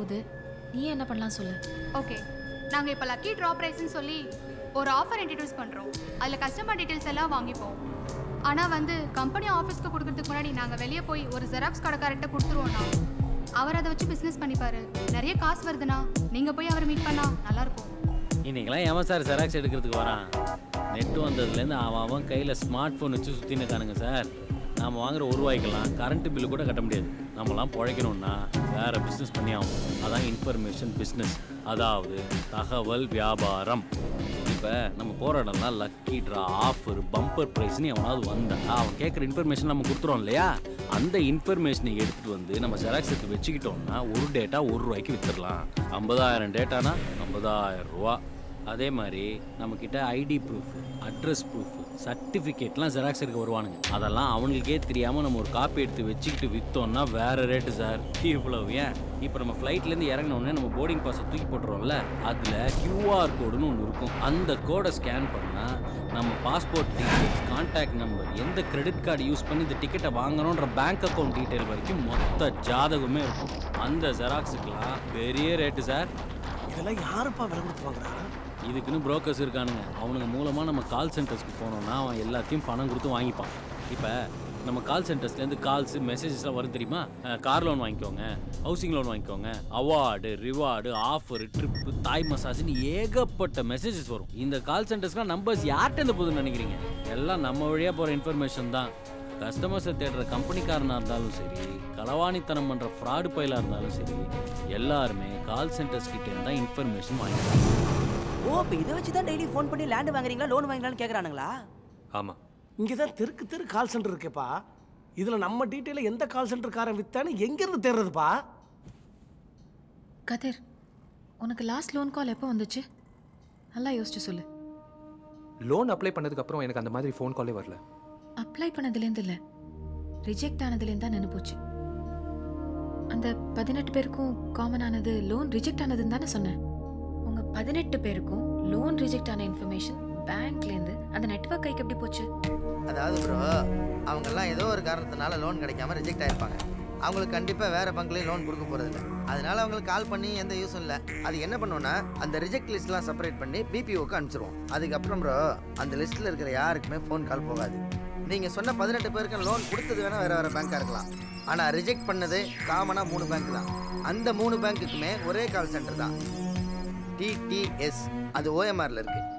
போகுது நீ என்ன பண்ணலாம் சொல்லு ஓகே நாங்கள் இப்போ லக்கி ட்ரா ப்ரைஸ்னு சொல்லி ஒரு ஆஃபர் இன்ட்ரடியூஸ் பண்ணுறோம் அதில் கஸ்டமர் டீட்டெயில்ஸ் எல்லாம் வாங்கிப்போம் ஆனால் வந்து கம்பெனி ஆஃபீஸ்க்கு கொடுக்கறதுக்கு முன்னாடி நாங்கள் வெளியே போய் ஒரு ஜெராக்ஸ் கடைக்காரர்கிட்ட கொடுத்துருவோண்ணா அவர் அதை வச்சு பிஸ்னஸ் பண்ணிப்பாரு நிறைய காசு வருதுண்ணா நீங்கள் போய் அவரை மீட் பண்ணா நல்லாயிருக்கும் இன்னைக்கெல்லாம் எவன் சார் ஜெராக்ஸ் எடுக்கிறதுக்கு வரான் நெட்டு வந்ததுலேருந்து அவன் அவன் கையில் ஸ்மார்ட் ஃபோன் வச்சு சுற்றின்னு இருக்கானுங்க சார் நாம் வாங்குற ஒரு ரூபாய்க்கெல்லாம் கரண்ட் பில்லு கூட கட்ட முடியாது நம்மலாம் பிழைக்கணும்னா வேறு பிஸ்னஸ் பண்ணி ஆகும் அதான் இன்ஃபர்மேஷன் பிஸ்னஸ் அதாவது தகவல் வியாபாரம் இப்போ நம்ம போகிற இடம்லாம் லக்கி ட்ரா ஆஃபர் பம்பர் ப்ரைஸ்னு எவனாவது வந்தா அவன் கேட்குற இன்ஃபர்மேஷன் நம்ம கொடுத்துறோம் இல்லையா அந்த இன்ஃபர்மேஷனை எடுத்துகிட்டு வந்து நம்ம ஜெராக்ஸ் எடுத்து வச்சுக்கிட்டோம்னா ஒரு டேட்டா ஒரு ரூபாய்க்கு விற்றுடலாம் ஐம்பதாயிரம் டேட்டானா ஐம்பதாயிரம் ரூபா அதே மாதிரி நம்மக்கிட்ட ஐடி ப்ரூஃப் அட்ரஸ் ப்ரூஃப் சர்டிஃபிகேட்லாம் ஜெராக்ஸ் எடுக்க வருவானுங்க அதெல்லாம் அவனுங்களுக்கே தெரியாமல் நம்ம ஒரு காப்பி எடுத்து வச்சுக்கிட்டு விற்றோம்னா வேற ரேட்டு சார் இவ்வளவு ஏன் இப்போ நம்ம ஃப்ளைட்லேருந்து இறங்கினோடனே நம்ம போர்டிங் பாஸை தூக்கி போட்டுறோம்ல அதில் கியூஆர் கோடுன்னு ஒன்று இருக்கும் அந்த கோடை ஸ்கேன் பண்ணால் நம்ம பாஸ்போர்ட் டீட்டெயில்ஸ் கான்டாக்ட் நம்பர் எந்த கிரெடிட் கார்டு யூஸ் பண்ணி இந்த டிக்கெட்டை வாங்குறோன்ற பேங்க் அக்கௌண்ட் டீட்டெயில் வரைக்கும் மொத்த ஜாதகமே இருக்கும் அந்த ஜெராக்ஸுக்கெலாம் பெரிய ரேட்டு சார் இதெல்லாம் யாருப்பா விலை கொடுத்து வாங்குறா இதுக்குன்னு புரோக்கர்ஸ் இருக்கானுங்க அவனுங்க மூலமாக நம்ம கால் சென்டர்ஸ்க்கு போனோம்னா அவன் எல்லாத்தையும் பணம் கொடுத்து வாங்கிப்பான் இப்போ நம்ம கால் சென்டர்ஸ்லேருந்து கால்ஸ் மெசேஜஸ்லாம் வரும் தெரியுமா கார் லோன் வாங்கிக்கோங்க ஹவுசிங் லோன் வாங்கிக்கோங்க award reward offer trip Thai மசாஜ்னு ஏகப்பட்ட மெசேஜஸ் வரும் இந்த கால் சென்டர்ஸ்லாம் நம்பர்ஸ் யார்கிட்ட இருந்து போகுதுன்னு நினைக்கிறீங்க எல்லாம் நம்ம வழியாக போகிற இன்ஃபர்மேஷன் தான் கஸ்டமர்ஸை தேடுற கம்பெனிக்காரனாக இருந்தாலும் சரி களவாணித்தனம் பண்ணுற ஃப்ராடு பயிலாக இருந்தாலும் சரி எல்லாருமே கால் சென்டர்ஸ் கிட்டே தான் இன்ஃபர்மேஷன் வாங்கிக்கிறாங்க ஓ இப்போ இதை வச்சு தான் டெய்லி ஃபோன் பண்ணி லேண்ட் வாங்குறீங்களா லோன் வாங்குறீங்களான்னு கேட்குறானுங்களா ஆமாம் இங்கே தான் தெருக்கு தெரு கால் சென்டர் இருக்கேப்பா இதில் நம்ம டீட்டெயில எந்த கால் சென்டர்காரன் வித்தான்னு எங்கேருந்து தேடுறதுப்பா கதிர் உனக்கு லாஸ்ட் லோன் கால் எப்போ வந்துச்சு நல்லா யோசிச்சு சொல்லு லோன் அப்ளை பண்ணதுக்கப்புறம் எனக்கு அந்த மாதிரி ஃபோன் காலே வரல அப்ளை பண்ணதுலேருந்து இல்லை ரிஜெக்ட் ஆனதுலேருந்து தான் நின்று போச்சு அந்த பதினெட்டு பேருக்கும் காமன் ஆனது லோன் ரிஜெக்ட் ஆனதுன்னு தானே சொன்னேன் உங்க பதினெட்டு பேருக்கும் லோன் ரிஜெக்ட் ஆன இன்ஃபர்மேஷன் பேங்க்லேருந்து அந்த நெட்வொர்க் கைக்கு எப்படி போச்சு அதாவது ப்ரோ அவங்கெல்லாம் ஏதோ ஒரு காரணத்தினால லோன் கிடைக்காம ரிஜெக்ட் ஆயிருப்பாங்க அவங்களுக்கு கண்டிப்பாக வேறு பங்க்லேயும் லோன் கொடுக்க போகிறதில்ல அதனால அவங்களுக்கு கால் பண்ணி எந்த யூஸும் இல்லை அது என்ன பண்ணுவோன்னா அந்த ரிஜெக்ட் லிஸ்ட்லாம் செப்பரேட் பண்ணி பிபிஓக்கு அனுப்பிச்சிருவோம் அதுக்கப்புறம் ப்ரோ அந்த லிஸ்ட்டில் இருக்கிற யாருக்குமே ஃபோன் கால் போகாது நீங்கள் சொன்ன பதினெட்டு பேருக்கு லோன் கொடுத்தது வேணால் வேறு வேறு பேங்க்காக இருக்கலாம் ஆனால் ரிஜெக்ட் பண்ணது காமனாக மூணு பேங்க் தான் அந்த மூணு பேங்க்குக்குமே ஒரே கால் சென்டர் தான் டிடிஎஸ் அது ஓஎம்ஆரில் இருக்குது